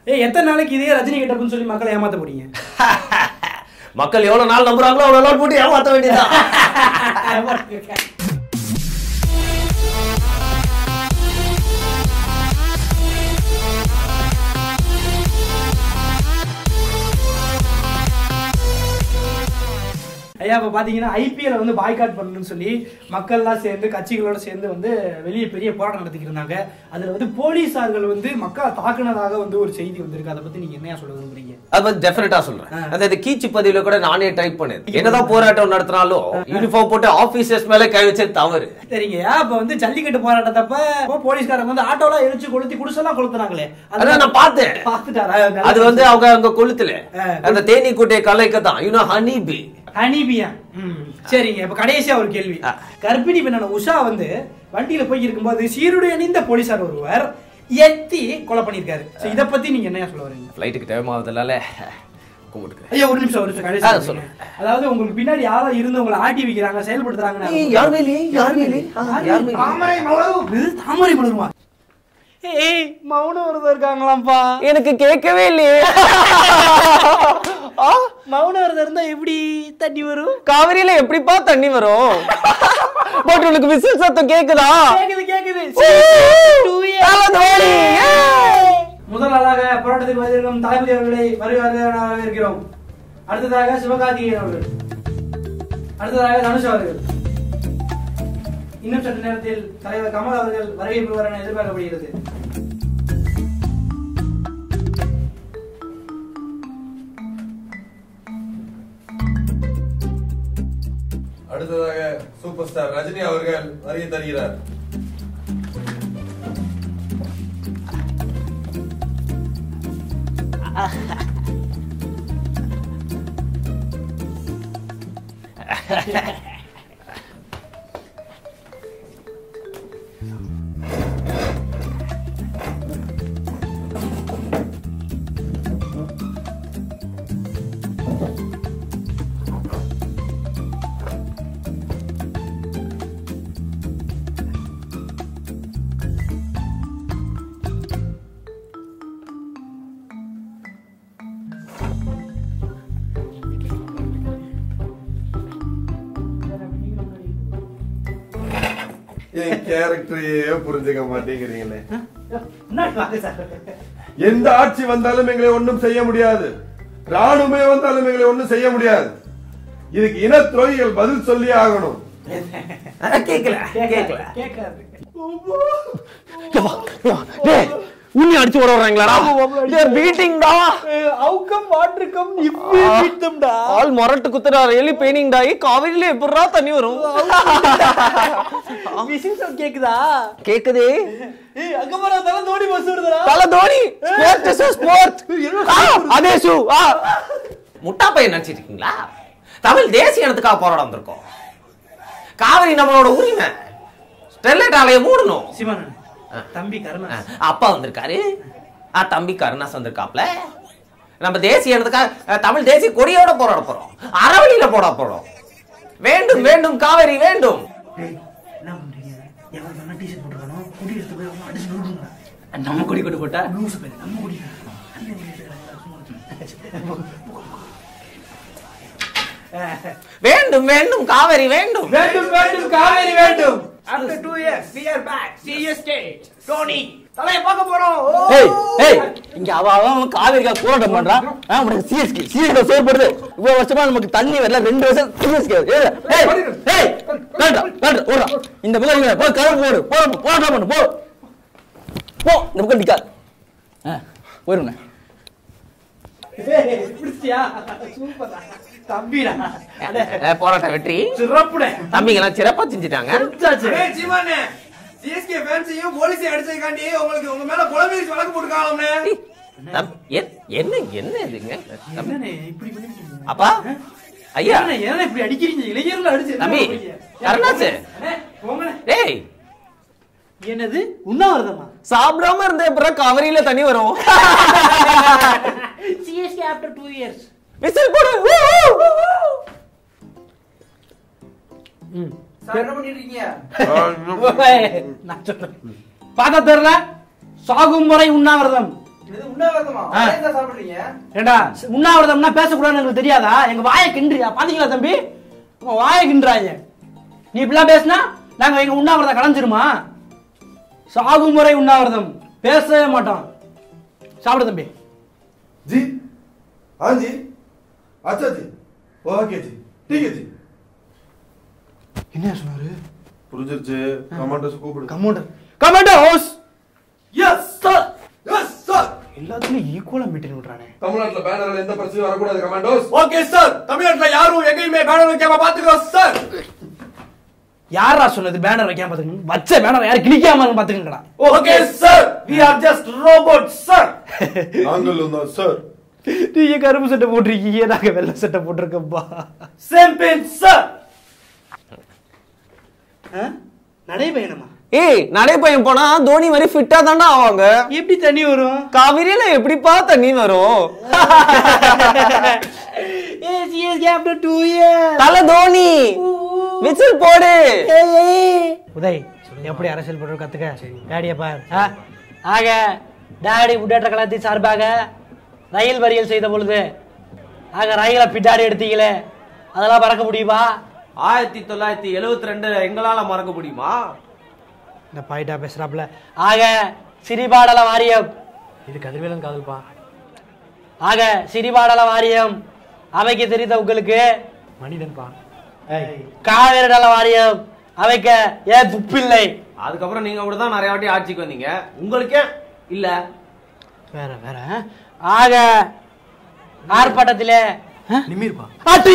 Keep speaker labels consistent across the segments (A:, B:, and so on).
A: ஏய் எத்தனை நாளைக்கு இதே ரஜினி கிட்டப்புன்னு சொல்லி மக்களை ஏமாத்த போறீங்க
B: மக்கள் எவ்வளவு நாள் நம்புறாங்களோ அவ்வளவு நாள் போட்டு ஏமாத்த வேண்டியதான்
A: ஐயா இப்போ பார்த்தீங்கன்னா ஐபிஎல் வந்து பாய்காட் பண்ணணும்னு சொல்லி மக்கள்லாம் சேர்ந்து கட்சிகளோட சேர்ந்து வந்து வெளியே பெரிய போராட்டம் நடத்திக்கிட்டு இருந்தாங்க அதில் வந்து போலீஸார்கள் வந்து மக்களை தாக்குனதாக வந்து ஒரு செய்தி வந்திருக்கு அதை பற்றி நீங்கள் என்னையா சொல்ல விரும்புறீங்க
B: அது வந்து டெஃபினட்டா சொல்றேன் அந்த கீச்சு பதிவுல கூட நானே டைப் பண்ணேன் என்னதான் போராட்டம் நடத்தினாலும் யூனிஃபார்ம் போட்டு ஆபீசர்ஸ் மேல கை வச்சது தவறு
A: சரிங்க இப்போ வந்து ஜல்லிக்கட்டு போராட்டத்தப்ப இப்போ போலீஸ்காரங்க வந்து ஆட்டோலாம் எரிச்சு கொளுத்தி குடிசெல்லாம் கொளுத்துனாங்களே
B: அதான் நான் பார்த்தேன்
A: பார்த்துட்டாரா
B: அது வந்து அவங்க அங்க கொளுத்துல அந்த தேனி கூட்டைய கலைக்க தான் யூனோ ஹனி பி
A: ஹனிபியா ம் சரிங்க இப்ப கடைசியா ஒரு கேள்வி கர்ப்பிணி பெண்ணான உஷா வந்து வண்டியில போய் இருக்கும்போது சீருடை அணிந்த போலீசார் ஒருவர் எத்தி கொலை பண்ணிருக்காரு சோ இத பத்தி நீங்க என்ன சொல்ல வரீங்க
B: ஃபிளைட்டுக்கு டைம் ஆகுதுனால கும்பிட்டுக்கிறேன்
A: ஐயா ஒரு நிமிஷம் ஒரு நிமிஷம்
B: ஆ,
A: கடைசியா
B: சொல்லுங்க.
A: சொல்லுங்க அதாவது உங்களுக்கு பின்னாடி யாரோ இருந்து உங்களை ஆட்டி வைக்கிறாங்க செயல்படுத்துறாங்க
B: யார் வேலி யார் வேலி யார் வேலி
A: தாமரை மலரும் இது தாமரை மலருமா ஏய் மௌனம் விரதம் இருக்காங்களாம்ப்பா
B: எனக்கு கேட்கவே இல்லையே
A: மௌன விரதம் இருந்தா எப்படி தண்ணி வரும்
B: காவிரியில எப்படிப்பா தண்ணி வரும் பட் உனக்கு விசில் சத்தம் கேக்குதா
A: கேக்குது கேக்குது
B: Two தலதோனி, ஏய்.
A: முதல் ஆளாக போராட்டத்துக்கு வந்திருக்கும் தளபதி அவர்களை வருவார்கள் இருக்கிறோம் அடுத்ததாக சிவகார்த்திகேயன் அவர்கள் அடுத்ததாக தனுஷ் அவர்கள் இன்னும் சற்று நேரத்தில் தலைவர் கமல் அவர்கள் வருகை பெறுவார் என எதிர்பார்க்கப்படுகிறது
C: அடுத்ததாக சூப்பர் ஸ்டார் ரஜினி அவர்கள் வருகை தருகிறார் என் கேரக்டரையே புரிஞ்சுக்க மாட்டேங்கிறீங்களே
A: முன்னாடி வாங்க சார்
C: எந்த ஆட்சி வந்தாலும் எங்களை ஒண்ணும் செய்ய முடியாது ராணுவமே வந்தாலும் எங்களை ஒண்ணும் செய்ய முடியாது இதுக்கு இன துரோகிகள் பதில் சொல்லியே ஆகணும்
B: கேக்கல கேக்கல
A: கேட்காது
B: உன்னி அடிச்சு ஓட வர்றாங்களாடா தேர் பீட்டிங்டா
A: அவுக்கம் வாட்டருக்கம் இப்படி பிடித்தம்டா
B: ஆள் மொரட்டு குத்துறா ரெலி பெயினிங்டா ஏய் காவிரியில எப்படிடா தண்ணி வரும்
A: விசில் சவுண்ட் கேக்குதா
B: கேக்குதே
A: ஏய் அங்க போறா தலை தோடி பஸ் வருதுடா
B: தல தோனி ஸ்போர்ட் இஸ் ஸ்போர்ட் அதே ஷூ ஆ முட்டா பையன் நினைச்சிட்டு இருக்கீங்களா தமிழ் தேசிய இனத்துக்காக போராட வந்திருக்கோம் காவிரி நம்மளோட உரிமை ஸ்டெர்லைட் ஆலையை மூடணும்
A: சிவன் தம்பி கருணா
B: ஆ, அப்பா வந்திருக்காரு ஆ தம்பி கருணாஸ் வந்திருக்காப்ல நம்ம தேசிய இனத்துக்காக அஹ், தமிழ் தேசிய கொடியோட போராட போறோம் அறவழியில போட போறோம் வேண்டும் வேண்டும் காவிரி வேண்டும்
A: டேய் என்ன பண்றீங்க எவன் வேணா டிஷர்ட் போட்டுருக்கானோ குடி எடுத்து போய் அவன் அடிச்சு நோடுங்க நம்ம கொடி கொண்டு போட்டா நியூஸ் பேர் நம்ம கொடி
B: வேண்டும் வேண்டும் காவிரி வேண்டும்
A: வேண்டும் வேண்டும் காவேரி வேண்டும் after 2 years we are back CSK Dhoni தலைய பார்க்க போறோம்
D: ஏய் ஏய் இங்க அவ அவன் காவேரிக்கா போராட்டம் பண்றான் ஆ, உனக்கு சிஎஸ்கே சிஎஸ்கே செயல்படுது இவ்வளவு வருஷமா நமக்கு தண்ணி வரல ரெண்டு வருஷம் சிஎஸ்கே ஏய் ஏய் ஏய் வேண்டாம் வேண்டாம் ஓடுறா இந்த பக்கம் இங்க போ கதவு போடு போ போராட்டம் பண்ணு போ போ இந்த பக்கம் நிக்காது ஆ போயிருங்க
A: பிடிச்சியா சூப்பர் தம்பிடா அட,
B: அஹ், போராட்ட வெற்றி
A: சிறப்புடே
B: தம்பிங்க எல்லாம் சிறப்பா செஞ்சுட்டாங்க
A: செஞ்சாச்சு.
C: சிஎஸ்கே ஃபேன்ஸையும் போலீஸையும் அடிச்சதுக்காண்டி உங்களுக்கு உங்க மேல குழந்தை வழக்கு போட்டுக்காங்களே
B: தம்- என்- என்ன என்ன இதுங்க தம்பி,
A: என்னண்ணே இப்படி பண்ணிருக்கீங்க?
B: அப்பா ஐயா
A: என்னண்ணே, என்னண்ணே இப்படி அடிக்கிறீங்க இளைஞர்கள் அடிச்சு என்ன
B: தம்பி,
A: பண்றீங்க?
B: கருணாசு.
A: அண்ணே, போங்கண்ணே.
B: டேய்
A: என்னது உண்ணாவிரதமா
B: சாப்பிடாம இருந்த அப்புறம் காவிரியில தண்ணி வரும்
A: CSK after two years
B: whistle போடு ஊ, ஊ, ஊ, ஊ.
A: என்ன பண்ணிட்டு இருக்கீங்க நான் சொல்றேன் பார்த்தா தெரியல சாகும் வரை உண்ணாவிரதம்
E: இது உண்ணாவிரதமா
A: ஆ.
E: அதே தான் சாப்பிடுறீங்க
A: ஏண்டா உண்ணாவிரதம்னா பேசக்கூடாதுன்னு எங்களுக்கு தெரியாதா எங்க வாயை கிண்டுறியா பாத்தீங்களா தம்பி உங்க வாயை கிண்டுறாங்க நீ இப்படிலாம் பேசினா நாங்க எங்க உண்ணாவிரதம் கலைஞ்சிருமா சாகும் முறை உண்ணாவிரதம் பேசவே மாட்டோம் சாப்பிடு தம்பி
C: जी हाँ जी अच्छा जी ஓகே ஜி ठीक है जी
A: என்ன சொன்னாரு
C: புரிஞ்சிருச்சு கமாண்டர்ஸ் கூப்பிடு
A: commander commander house
C: yes sir yes sir
A: எல்லாத்துலயும் ஈக்குவலா மெயின்டைன் பண்றானே
C: தமிழ்நாட்டுல பேனர்ல எந்த பிரச்சனையும் வரக்கூடாது கமாண்டோஸ்
E: ஓகே சார் தமிழ்நாட்டுல யாரும் எங்கேயுமே பேனர் வைக்காம பாத்துக்கிறோம் சார்
A: யாரா சொன்னது பேனர் வைக்காம பாத்துக்கணும் வச்ச பேனர் யாரும் கிளிக்காம பாத்துக்கங்கடா
E: okay sir we are just robot sir
C: நாங்களும் தான் சார்
A: நீங்க கரும்பு சட்டை போட்டிருக்கீங்க நாங்க வெள்ளை சட்டை போட்டிருக்கோம்பா
E: சேம் பென் சார்
A: நடைபயணமா
B: ஏய் நடைப்பயணம் போனா தோனி மாதிரி ஃபிட்டா தாண்டா ஆவாங்க
A: எப்படி தண்ணி வரும்
B: காவிரியில எப்படிப்பா தண்ணி வரும் தல தோனி விசில் போடு
A: உதய் எப்படி அரசியல் பண்ற கத்துக்க டேடிய பார் ஆ? ஆக டாடி முன்னேற்ற கழகத்தின் சார்பாக ரயில் வரியல் செய்த பொழுது ஆக ரயிலை பின்னாடி எடுத்தீங்களே அதெல்லாம் மறக்க முடியுமா
B: ஆயிரத்தி தொள்ளாயிரத்தி எழுவத்தி ரெண்டு எங்களால மறக்க முடியுமா
A: இந்த பாயிட்டா பேசுறாப்ல ஆக சிறிபாடல வாரியம் இது கதிர்வேலன் காதல்பா ஆக சிறிபாடல வாரியம் அமைக்க தெரிந்த உங்களுக்கு மனிதன்பா காவேரி நல வாரியம் அமைக்க ஏன் துப்பில்லை
B: அதுக்கப்புறம் நீங்க கூட தான் நிறைய வாட்டி ஆட்சிக்கு வந்தீங்க உங்களுக்கே இல்ல
A: வேற வேற ஆக ஆர்ப்பாட்டத்திலே நிமிர்பா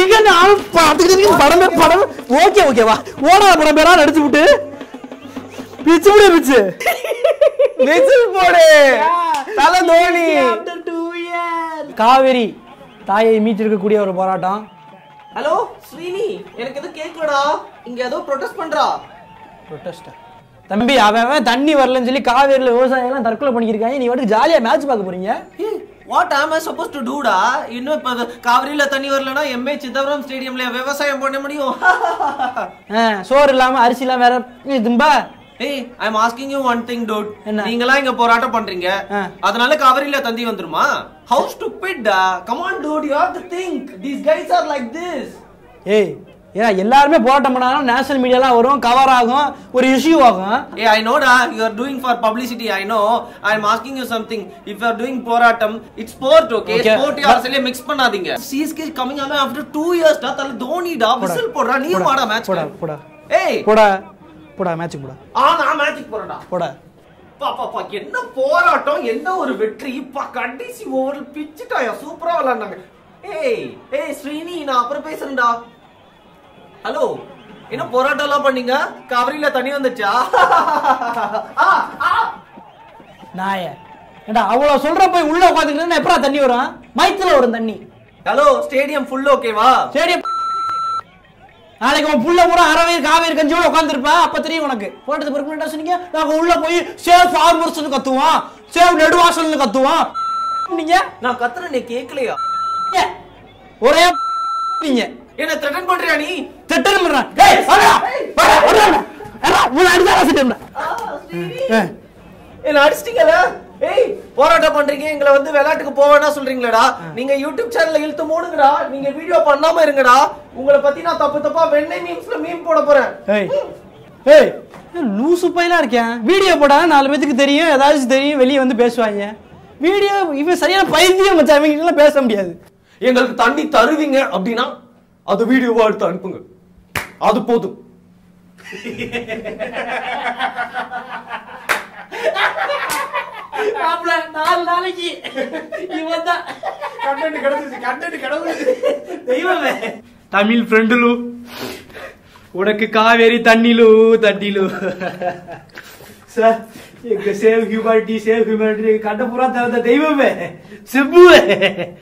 A: படமே படம் ஓகே ஓகேவா ஓடாத படம் பேரா நடிச்சு விட்டு பிச்சு விடு பிச்சு
B: விசில் போடு தல தோனி
A: காவேரி தாயை மீட்டிருக்கக்கூடிய ஒரு போராட்டம்
B: ஹலோ ஸ்ரீனி எனக்கு எதுவும் கேட்கலடா இங்க ஏதோ ப்ரொடெஸ்ட் பண்றா
A: ப்ரொட்டஸ்டா தம்பி அவன் அவன் தண்ணி வரலன்னு சொல்லி காவேரியில விவசாயம் எல்லாம் தற்கொலை பண்ணியிருக்காங்க நீ வந்து ஜாலியா மேட்ச் பார்க்க போறீங்க
B: வாட் ஆம் ஐ சப்போஸ் டு டூடா இன்னும் இப்ப அது காவிரியில தண்ணி வரலனா எம்ஏ சிதம்பரம் ஸ்டேடியம்ல விவசாயம் பண்ண முடியும்
A: ஆ, சோறு இல்லாம அரிசி இல்லாம வேற நீ திம்பா
B: ஏய் I am asking you one thing dude
A: என்ன?
B: நீங்கலாம் இங்க போராட்டம் பண்றீங்க
A: ஆ.
B: அதனால காவிரியில தந்தி வந்துருமா ஹவு ஸ்டூபிட் டா come on dude you have to think these guys are like this
A: ஏய் ஏன்னா எல்லாருமே போராட்டம் பண்ணாலும் நேஷனல் மீடியாலாம் வரும் கவர் ஆகும் ஒரு இஷ்யூ ஆகும்
B: ஏ ஐ நோ டா you are doing for publicity I know I am asking you something if you are doing போராட்டம் it's sport okay
A: Okay.
B: Sport அரசியலே மிக்ஸ் பண்ணாதீங்க CSK coming on after 2 years டா தல தோனி டா விசில் போடுறா நீ
A: போடா,
B: வாடா மேட்ச்
A: போடா போடா
B: ஏய்
A: போடா போடா மேட்சுக்கு போடா
B: ஆ நான் மேட்ச்க்கு போறேன்டா
A: போடா
B: பா பா பா என்ன போராட்டம் என்ன ஒரு வெற்றி பா கடைசி ஓவர் பிச்சுட்டாயா சூப்பரா விளையாண்டாங்க ஏய் ஏய் ஸ்ரீனி நான் அப்புறம் பேசுறேன்டா ஹலோ என்ன போராட்டம் எல்லாம் பண்ணீங்க கவரில தண்ணி வந்துச்சா ஆ, ஆ.
A: நாய ஏண்டா அவ்வளவு சொல்ற போய் உள்ள உட்காந்துக்கிட்டு எப்படா தண்ணி வரும் மைத்துல வரும் தண்ணி
B: ஹலோ ஸ்டேடியம் ஃபுல் ஓகேவா
A: சரி நாளைக்கு உன் புள்ள கூட அறவயிறு காவேரி கஞ்சியோட உட்காந்துருப்பா அப்ப தெரியும் உனக்கு போட்டது பிறகு என்ன சொன்னீங்க நாங்க உள்ள போய் சேவ் ஃபார்மர்ஸ் கத்துவோம் சேவ் நெடுவாசல்னு கத்துவோம் நீங்க
B: நான் கத்துறேன் நீ கேக்கலையா
A: ஏ, ஒரே நீங்க
B: என்ன த்ரெட்டன் பண்றியா நீ
A: திட்டம் பண்றேன் டேய் வாடா வாடா வாடா ஏடா உள்ள அடிச்சா செட்டம்டா
B: என்ன அடிச்சிட்டீங்கல ஏய் போராட்டம் பண்றீங்க எங்களை வந்து விளையாட்டுக்கு போவேனா சொல்றீங்களேடா நீங்க யூடியூப் சேனல்ல இழுத்து மூடுங்கடா நீங்க வீடியோ பண்ணாம இருங்கடா உங்களை பத்தி நான் தப்பு தப்பா வெண்ணெய் மீம்ஸ்ல மீம் போட போறேன்
A: ஏய் ஏய் லூசு பையலா இருக்கேன் வீடியோ போடா நாலு பேத்துக்கு தெரியும் ஏதாச்சும் தெரியும் வெளியே வந்து பேசுவாங்க வீடியோ இவன் சரியான பைத்தியம் மச்சான் இவங்க எல்லாம் பேச முடியாது
B: எங்களுக்கு தண்ணி தருவீங்க அப்படின்னா அது வீடியோவா எடுத்து அனுப்புங்க அது போதும்
A: நாலு நாளைக்கு இவன் தான்
E: கண்டென்ட் கிடைச்சிருச்சு கண்டென்ட் கிடைச்சிருச்சு
A: தெய்வமே தமிழ் ஃப்ரெண்டுலு உனக்கு காவேரி தண்ணிலு தண்ணிலு சார் எங்க சேவ் ஹியூமானிட்டி சேவ் ஹியூமானிட்டி கண்ட புறா தவிர்த்த தெய்வமே சிம்புவே